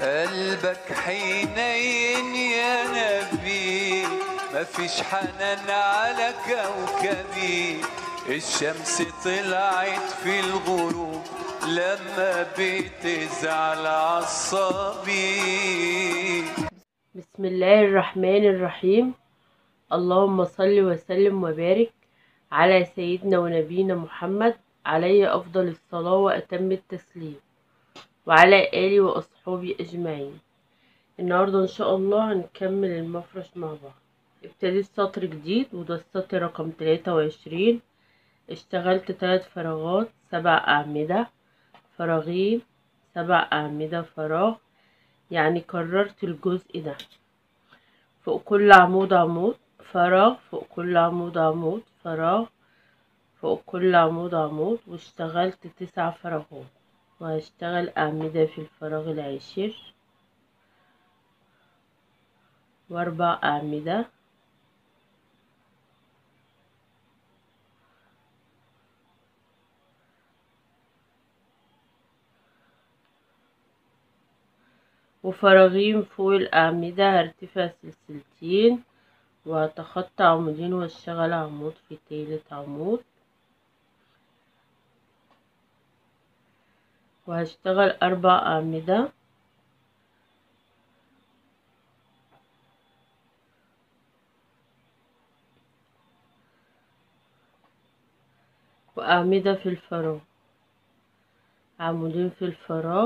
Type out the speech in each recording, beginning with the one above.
قلبك حنين يا نبي مفيش حنان على كوكبي الشمس طلعت في الغروب لما بتزعل عصبي بسم الله الرحمن الرحيم اللهم صل وسلم وبارك على سيدنا ونبينا محمد عليه أفضل الصلاة وأتم التسليم وعلى آله وأصحابه أجمعين النهاردة إن شاء الله هنكمل المفرش مع بعض ابتديت سطر جديد وده السطر رقم تلاتة وعشرين اشتغلت تلات فراغات سبع أعمدة فراغين سبع أعمدة فراغ يعني كررت الجزء ده فوق كل عمود عمود فراغ فوق كل عمود عمود فراغ فوق كل عمود عمود واشتغلت تسع فراغات وهشتغل أعمدة في الفراغ العاشر وأربع أعمدة وفراغين فوق الأعمدة هرتفع سلسلتين وهتخطى عمودين واشتغل عمود في تالت عمود وهشتغل أربع أعمدة وأعمدة في الفراغ عمودين في الفراغ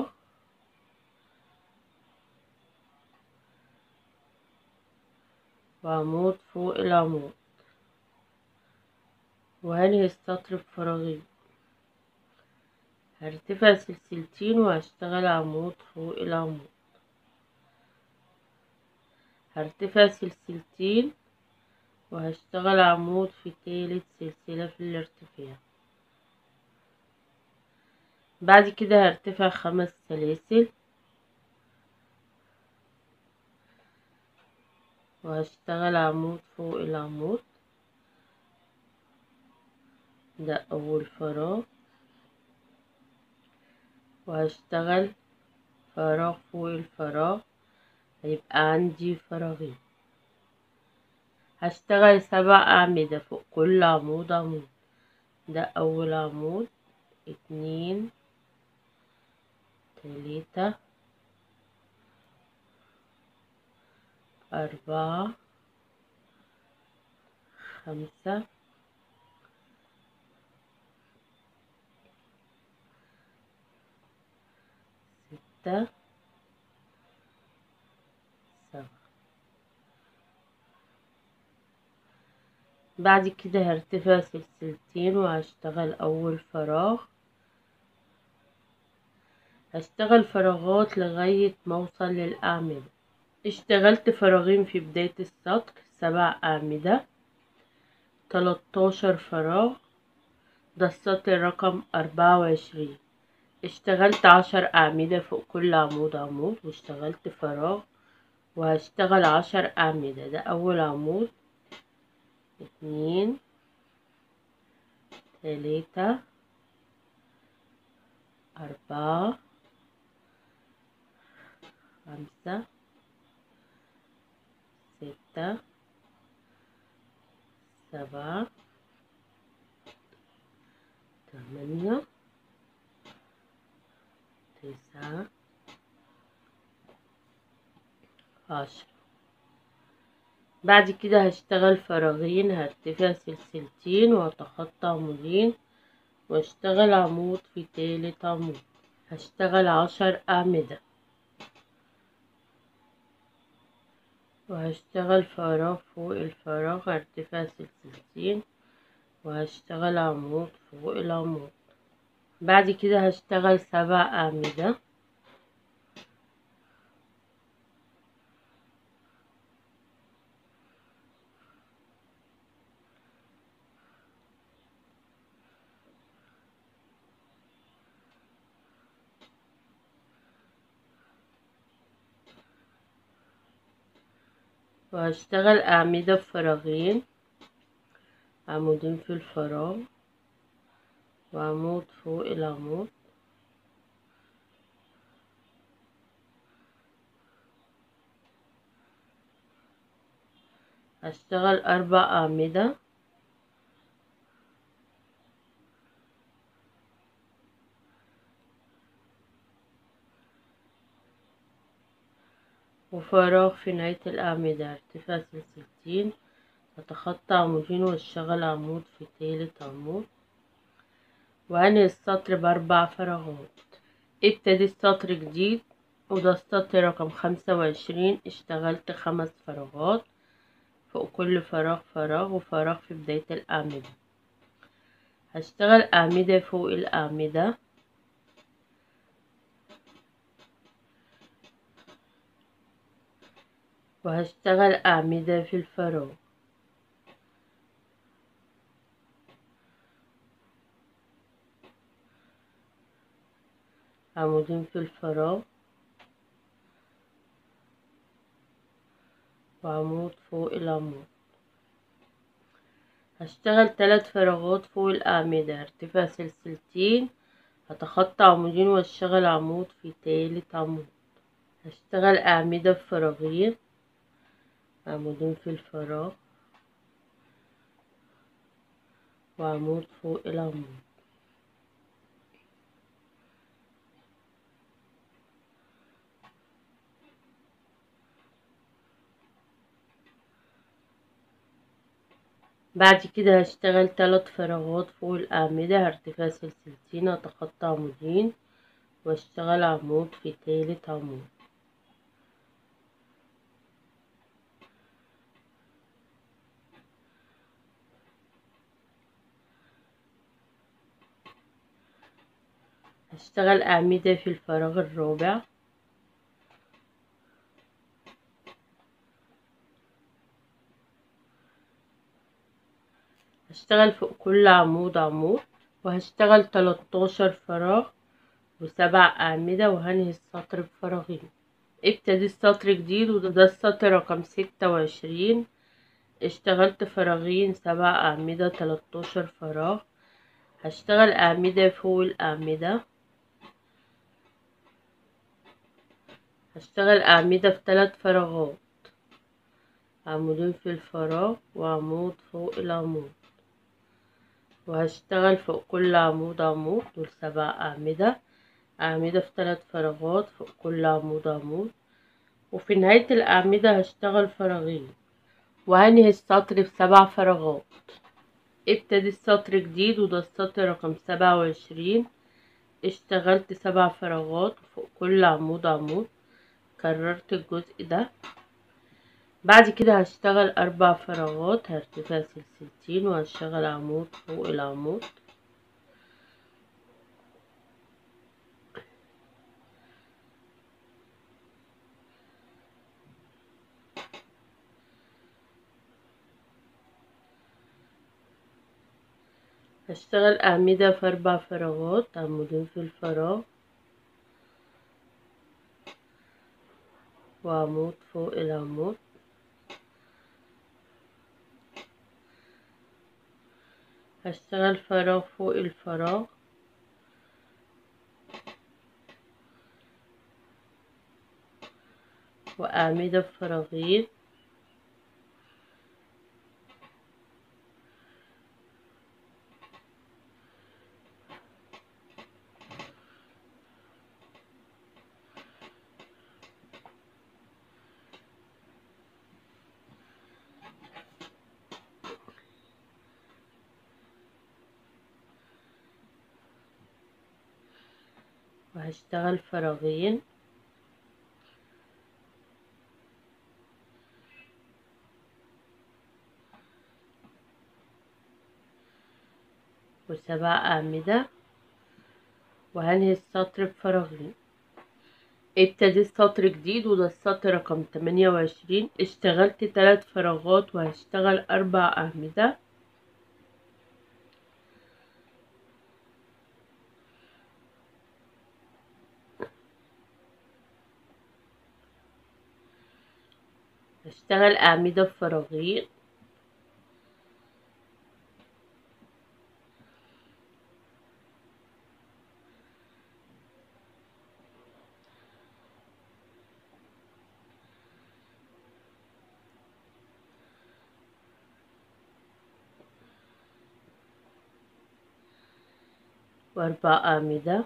وعمود فوق العمود وهنهي السطر بفراغين هرتفع سلسلتين وهشتغل عمود فوق العمود هرتفع سلسلتين وهشتغل عمود في تالت سلسلة في الارتفاع بعد كده هرتفع خمس سلاسل وهشتغل عمود فوق العمود ده أول فراغ وهشتغل فراغ فوق الفراغ هيبقى عندي فراغين هشتغل سبع أعمدة فوق كل عمود عمود ده أول عمود اتنين تلاتة أربعة خمسة ستة سبعة بعد كده هرتفع سلسلتين وهشتغل أول فراغ هشتغل فراغات لغاية ما أوصل للأعمدة اشتغلت فراغين في بداية السطر سبع أعمدة تلاتاشر فراغ ده السطر رقم أربعة وعشرين اشتغلت عشر أعمدة فوق كل عمود عمود واشتغلت فراغ وهشتغل عشر أعمدة ده أول عمود اتنين تلاتة أربعة خمسة ستة سبعة تمانية تسعة عشرة بعد كده هشتغل فراغين هرتفع سلسلتين وهتخطى عمودين واشتغل عمود في تالت عمود هشتغل عشر أعمدة وهشتغل فراغ فوق الفراغ هرتفع سلسلتين وهشتغل عمود فوق العمود بعد كده هشتغل سبع أعمدة وهشتغل أعمدة بفراغين عمودين في الفراغ وعمود فوق العمود هشتغل أربع أعمدة وفراغ في نهاية الأعمدة ارتفاع سلسلتين أتخطى عمودين واشتغل عمود في تالت عمود وأنهي السطر بأربع فراغات ابتدي السطر جديد وده السطر رقم خمسة وعشرين اشتغلت خمس فراغات فوق كل فراغ فراغ وفراغ في بداية الأعمدة هشتغل أعمدة فوق الأعمدة وهشتغل أعمدة في الفراغ عمودين في الفراغ وعمود فوق العمود هشتغل ثلاث فراغات فوق الأعمدة ارتفاع سلسلتين هتخطى عمودين واشتغل عمود في تالت عمود هشتغل أعمدة في فراغين عمودين في الفراغ وعمود فوق العمود بعد كده هشتغل تلات فراغات فوق الأعمدة ارتفاع سلسلتين أتخطى عمودين واشتغل عمود في تالت عمود هشتغل أعمدة في الفراغ الرابع هشتغل فوق كل عمود عمود وهشتغل تلاتاشر فراغ وسبع أعمدة وهنهي السطر بفراغين ابتدي السطر جديد وده ده السطر رقم ستة وعشرين اشتغلت فراغين سبع أعمدة تلاتاشر فراغ هشتغل أعمدة فوق الأعمدة هشتغل أعمدة في تلات فراغات عمودين في الفراغ وعمود فوق العمود وهشتغل فوق كل عمود عمود دول سبع أعمدة أعمدة في تلات فراغات فوق كل عمود عمود وفي نهاية الأعمدة هشتغل فراغين وهنهي السطر بسبع فراغات ابتدي السطر جديد وده السطر رقم سبعة وعشرين اشتغلت سبع فراغات فوق كل عمود عمود كررت الجزء ده بعد كده هشتغل أربع فراغات هرتفع سلسلتين وهشتغل عمود فوق العمود هشتغل أعمدة في أربع فراغات عمودين في الفراغ وعمود فوق العمود هشتغل فراغ فوق الفراغ وأعمدة في فراغين وهشتغل فراغين وسبع أعمدة وهنهي السطر بفراغين ابتدي السطر جديد وده السطر رقم تمانية وعشرين اشتغلت تلات فراغات وهشتغل أربع أعمدة هشتغل أعمدة في فراغين وأربع أعمدة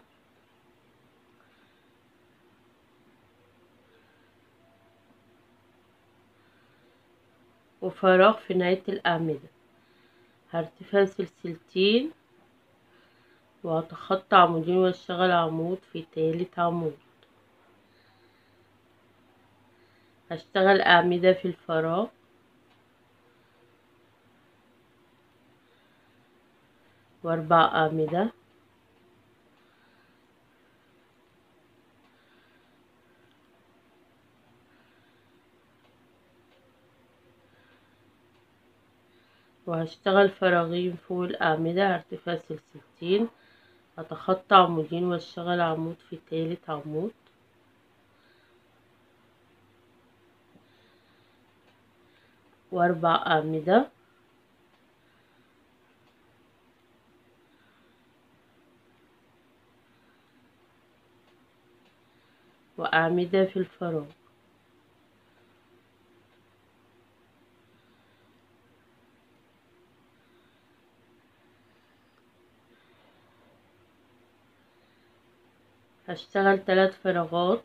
وفراغ في نهاية الأعمدة هرتفع سلسلتين وهتخطى عمودين واشتغل عمود في تالت عمود هشتغل أعمدة في الفراغ وأربع أعمدة وهشتغل فراغين فوق الأعمدة ارتفاع سلسلتين هتخطى عمودين واشتغل عمود في تالت عمود وأربع أعمدة وأعمدة في الفراغ هشتغل ثلاث فراغات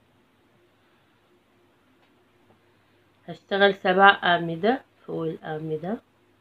هشتغل سبع أعمدة فوق الأعمدة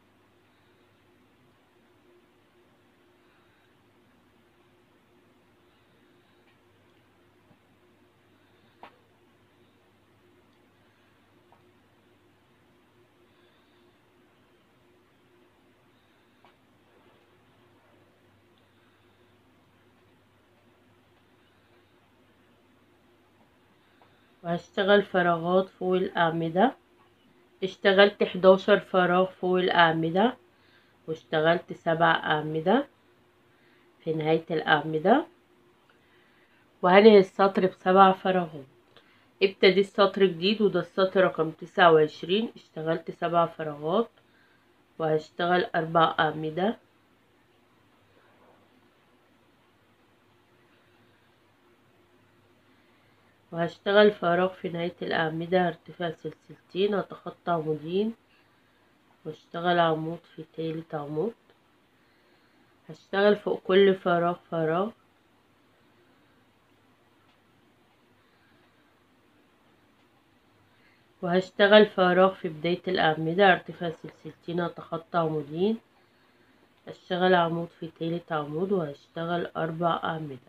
وهشتغل فراغات فوق الأعمدة اشتغلت حداشر فراغ فوق الأعمدة واشتغلت سبع أعمدة في نهاية الأعمدة وهنهي السطر بسبع فراغات ابتدي السطر جديد وده السطر رقم تسعة وعشرين اشتغلت سبع فراغات وهشتغل أربع أعمدة وهشتغل فراغ في نهاية الأعمدة ارتفاع سلسلتين هتخطى عمودين واشتغل عمود في تالت عمود هشتغل فوق كل فراغ فراغ وهشتغل فراغ في بداية الأعمدة ارتفاع سلسلتين هتخطى عمودين هشتغل عمود في تالت عمود وهشتغل أربع أعمدة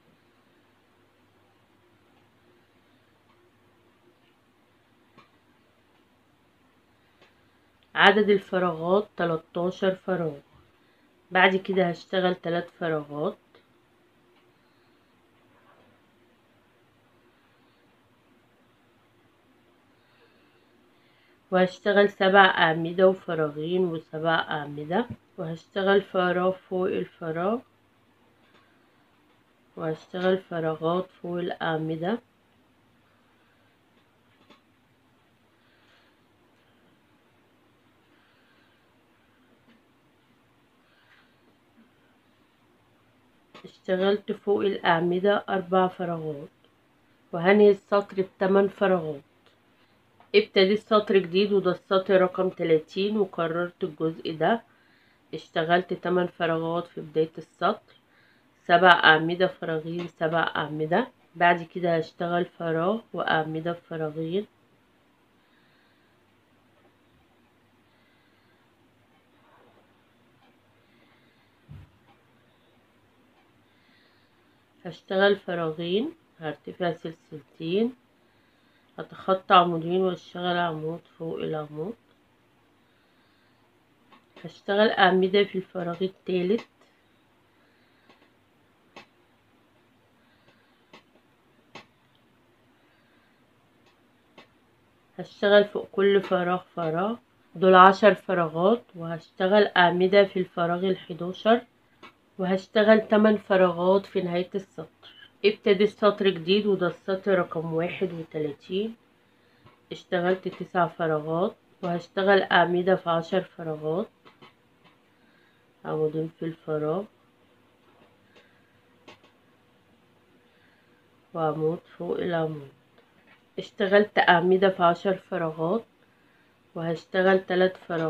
عدد الفراغات 13 فراغ بعد كده هشتغل ثلاث فراغات وهشتغل سبع أعمدة وفراغين وسبع أعمدة وهشتغل فراغ فوق الفراغ وهشتغل فراغات فوق الأعمدة اشتغلت فوق الأعمدة أربع فراغات وهنهي السطر بتمن فراغات ابتدي السطر جديد وده السطر رقم تلاتين وكررت الجزء ده اشتغلت تمن فراغات في بداية السطر سبع أعمدة فراغين سبع أعمدة بعد كده هشتغل فراغ وأعمدة فراغين هشتغل فراغين هرتفع سلسلتين هتخطى عمودين واشتغل عمود فوق العمود هشتغل أعمدة في الفراغ التالت هشتغل فوق كل فراغ فراغ دول عشر فراغات وهشتغل أعمدة في الفراغ الحداشر وهشتغل تمن فراغات في نهاية السطر ابتدي السطر جديد وده السطر رقم واحد وتلاتين اشتغلت تسع فراغات وهشتغل أعمدة في عشر فراغات عمودين في الفراغ وعمود فوق العمود اشتغلت أعمدة في عشر فراغات وهشتغل تلات فراغات .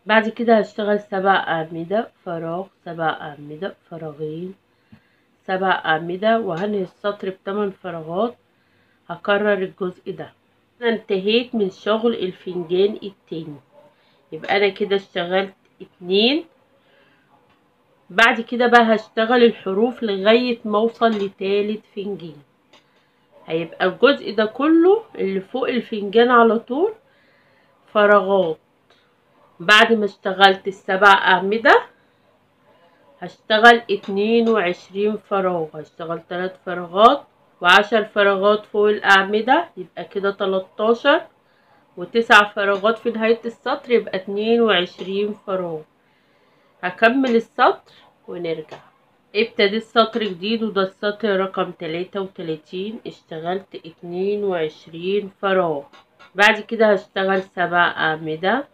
بعد كده هشتغل سبع أعمدة فراغ سبع أعمدة فراغين سبع أعمدة وهنهي السطر بتمن فراغات هكرر الجزء ده أنا انتهيت من شغل الفنجان التاني يبقى أنا كده اشتغلت اتنين بعد كده بقى هشتغل الحروف لغاية ما اوصل لتالت فنجان هيبقى الجزء ده كله اللي فوق الفنجان على طول فراغات بعد ما اشتغلت السبع أعمدة هشتغل اتنين وعشرين فراغ هشتغل تلات فراغات وعشر فراغات فوق الأعمدة يبقى كده تلاتاشر وتسع فراغات في نهاية السطر يبقى اتنين وعشرين فراغ هكمل السطر ونرجع ابتدي السطر جديد وده السطر رقم تلاتة وتلاتين اشتغلت اتنين وعشرين فراغ بعد كده هشتغل سبع أعمدة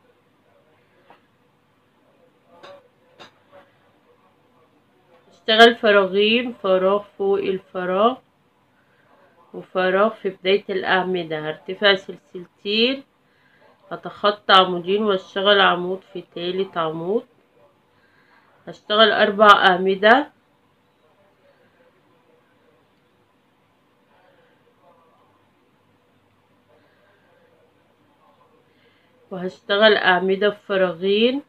اشتغل فراغين فراغ فوق الفراغ وفراغ في بداية الأعمدة هرتفع سلسلتين هتخطى عمودين واشتغل عمود في تالت عمود هشتغل أربع أعمدة وهشتغل أعمدة في فراغين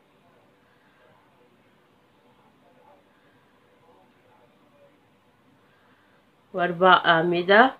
وأربع أعمدة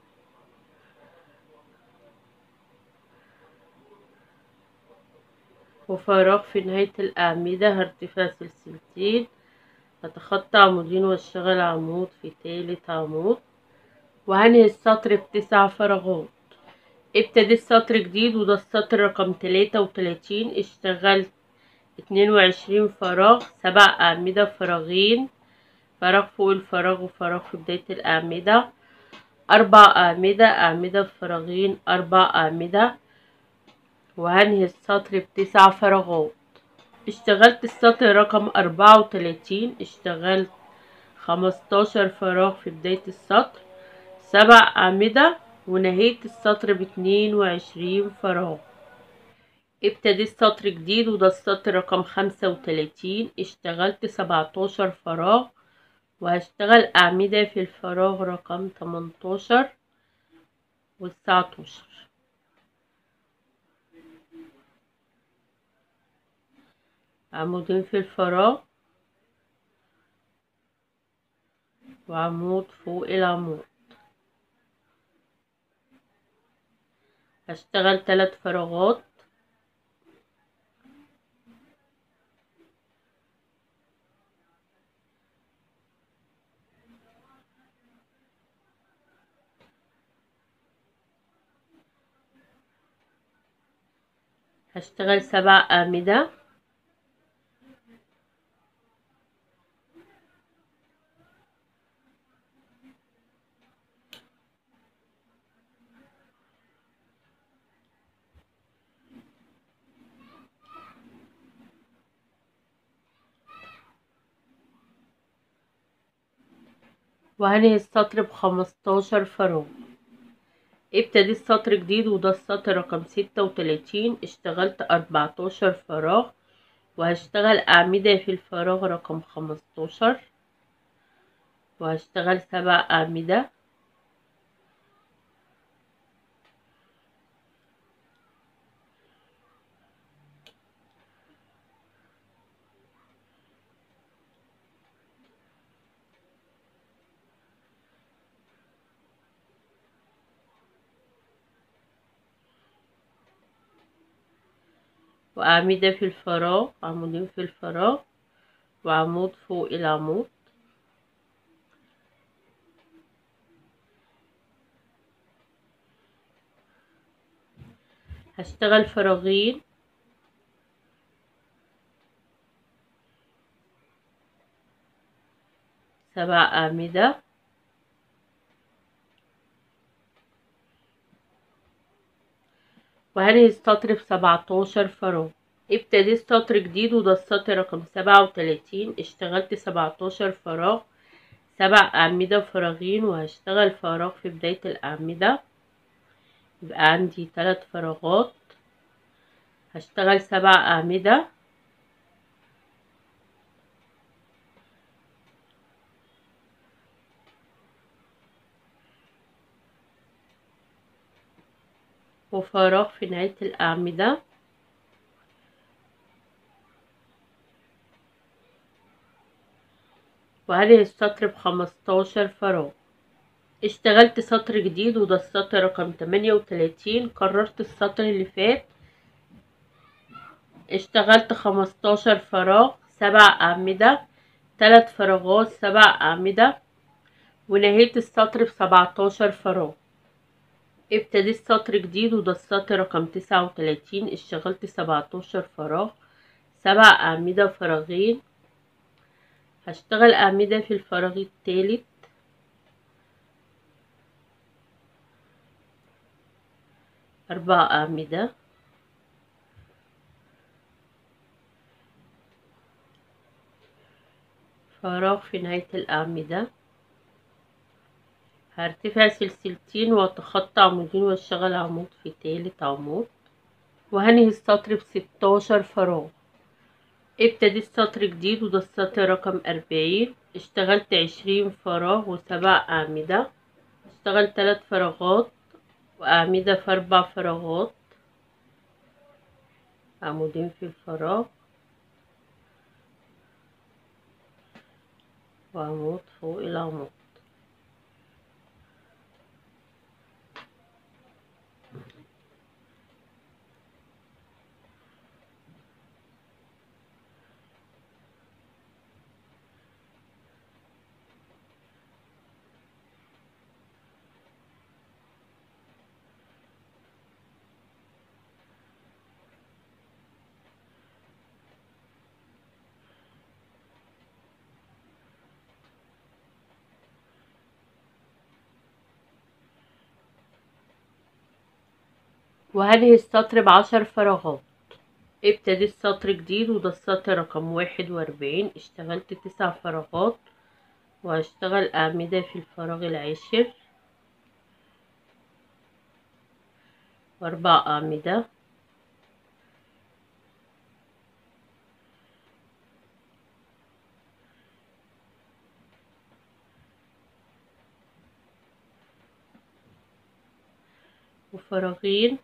وفراغ في نهاية الأعمدة هرتفع سلسلتين هتخطى عمودين واشتغل عمود في تالت عمود وهنهي السطر بتسع فراغات ابتدي السطر جديد وده السطر رقم تلاتة وتلاتين اشتغلت اتنين وعشرين فراغ سبع أعمدة فراغين فراغ فوق الفراغ وفراغ في بداية الأعمدة أربع أعمدة أعمدة فراغين أربع أعمدة وهنهي السطر بتسع فراغات اشتغلت السطر رقم أربعة وتلاتين اشتغلت خمستاشر فراغ في بداية السطر سبع أعمدة ونهيت السطر باتنين وعشرين فراغ ابتدي السطر جديد وده السطر رقم خمسة وتلاتين اشتغلت سبعتاشر فراغ وهشتغل أعمدة في الفراغ رقم تمنتاشر والتسعتاشر عمودين في الفراغ وعمود فوق العمود هشتغل تلات فراغات هشتغل سبع أعمدة وهنهي السطر بخمستاشر فراغ ابتدي السطر جديد وده السطر رقم ستة وتلاتين اشتغلت أربعتاشر فراغ وهشتغل أعمدة في الفراغ رقم خمستاشر وهشتغل سبع أعمدة وأعمدة في الفراغ عمودين في الفراغ وعمود فوق العمود هشتغل فراغين سبع أعمدة وهنهي السطر في سبعتاشر فراغ ابتدي سطر جديد وده السطر رقم سبعة وتلاتين اشتغلت سبعتاشر فراغ سبع أعمدة فراغين وهشتغل فراغ في بداية الأعمدة يبقى عندي تلات فراغات هشتغل سبع أعمدة وفراغ في نهاية الأعمدة وهذه السطر بخمستاشر فراغ اشتغلت سطر جديد وده السطر رقم تمانية وتلاتين كررت السطر اللي فات اشتغلت خمستاشر فراغ سبع أعمدة تلات فراغات سبع أعمدة ونهيت السطر بسبعتاشر فراغ ابتديت سطر جديد وده السطر رقم تسعة وتلاتين اشتغلت سبعتاشر فراغ سبع أعمدة فراغين هشتغل أعمدة في الفراغ التالت أربع أعمدة فراغ في نهاية الأعمدة هرتفع سلسلتين وأتخطى عمودين وأشتغل عمود في تالت عمود وهنهي السطر بستاشر فراغ ابتديت سطر جديد وده السطر رقم أربعين اشتغلت عشرين فراغ وسبع أعمدة اشتغل تلات فراغات وأعمدة في أربع فراغات عمودين في الفراغ وعمود فوق العمود وهنهي السطر بعشر فراغات ابتديت سطر جديد وده السطر رقم واحد وأربعين اشتغلت تسع فراغات وهشتغل أعمدة في الفراغ العاشر وأربع أعمدة وفراغين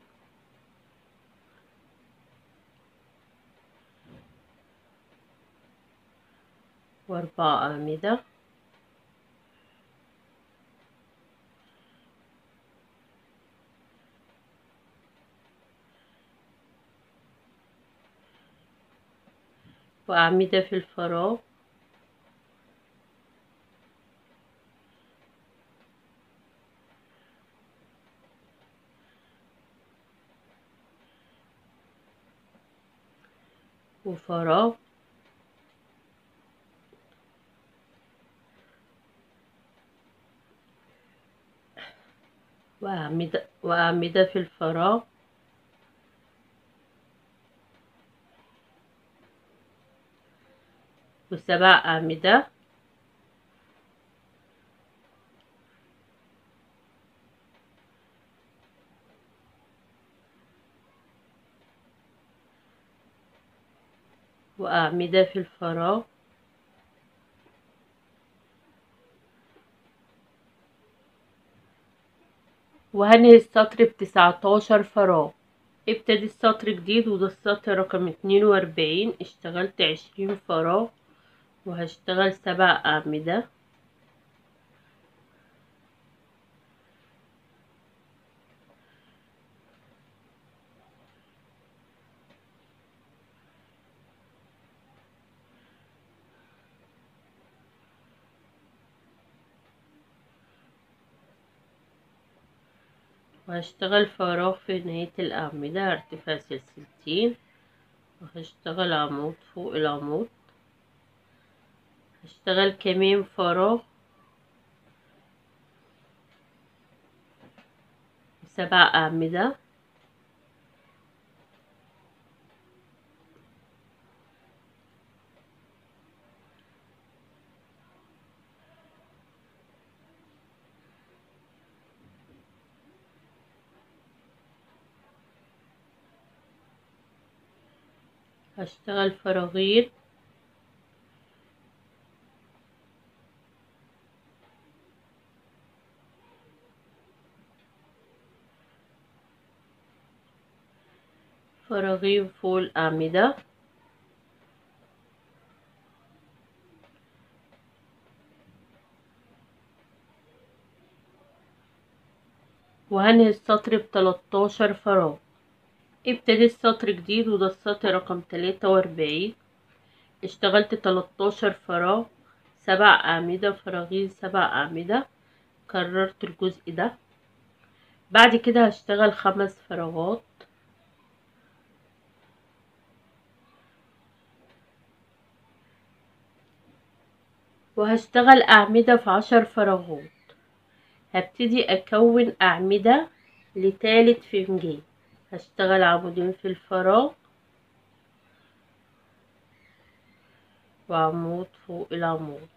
وأربع أعمدة وأعمدة في الفراغ وفراغ وأعمدة وأعمدة في الفراغ وسبع أعمدة وأعمدة في الفراغ وهنهي السطر بتسعتاشر فراغ ابتدي السطر جديد وده السطر رقم اتنين وأربعين اشتغلت عشرين فراغ وهشتغل سبع أعمدة وهشتغل فراغ في نهاية الأعمدة ارتفاع سلسلتين وهشتغل عمود فوق العمود هشتغل كمان فراغ سبع أعمدة هشتغل فراغين فراغين فوق الأعمدة وهنهي السطر بتلاتاشر فراغ ابتدي السطر جديد وده السطر رقم تلاتة وأربعين اشتغلت تلاتاشر فراغ سبع أعمدة فراغين سبع أعمدة كررت الجزء ده بعد كده هشتغل خمس فراغات وهشتغل أعمدة في عشر فراغات هبتدي أكون أعمدة لتالت فنجان هشتغل عمودين في الفراغ وعمود فوق العمود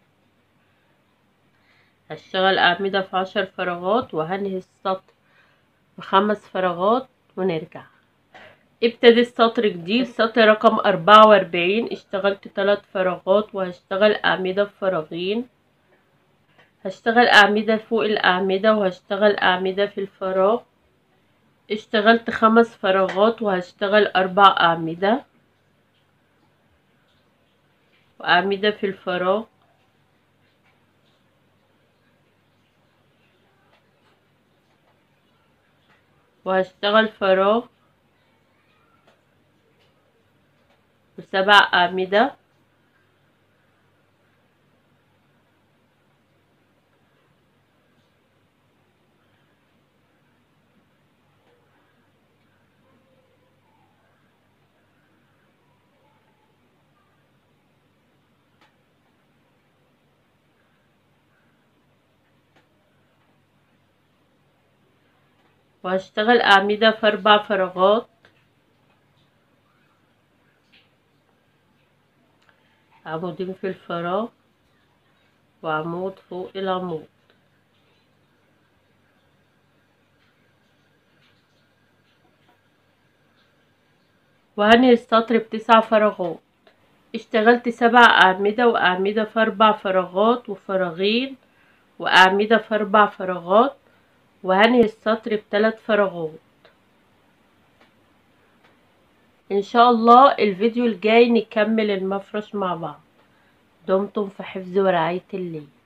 هشتغل أعمدة في عشر فراغات وهنهي السطر بخمس فراغات ونرجع ابتدي السطر جديد سطر رقم أربعة وأربعين اشتغلت تلات فراغات وهشتغل أعمدة في فراغين هشتغل أعمدة فوق الأعمدة وهشتغل أعمدة في الفراغ اشتغلت خمس فراغات وهشتغل أربع أعمدة وأعمدة في الفراغ وهشتغل فراغ وسبع أعمدة وهشتغل أعمدة في أربع فراغات عمودين في الفراغ وعمود فوق العمود وهنهي السطر بتسع فراغات اشتغلت سبع أعمدة وأعمدة في أربع فراغات وفراغين وأعمدة في أربع فراغات وهنهي السطر بثلاث فراغات ان شاء الله الفيديو الجاي نكمل المفرش مع بعض دمتم في حفظ ورعاية الله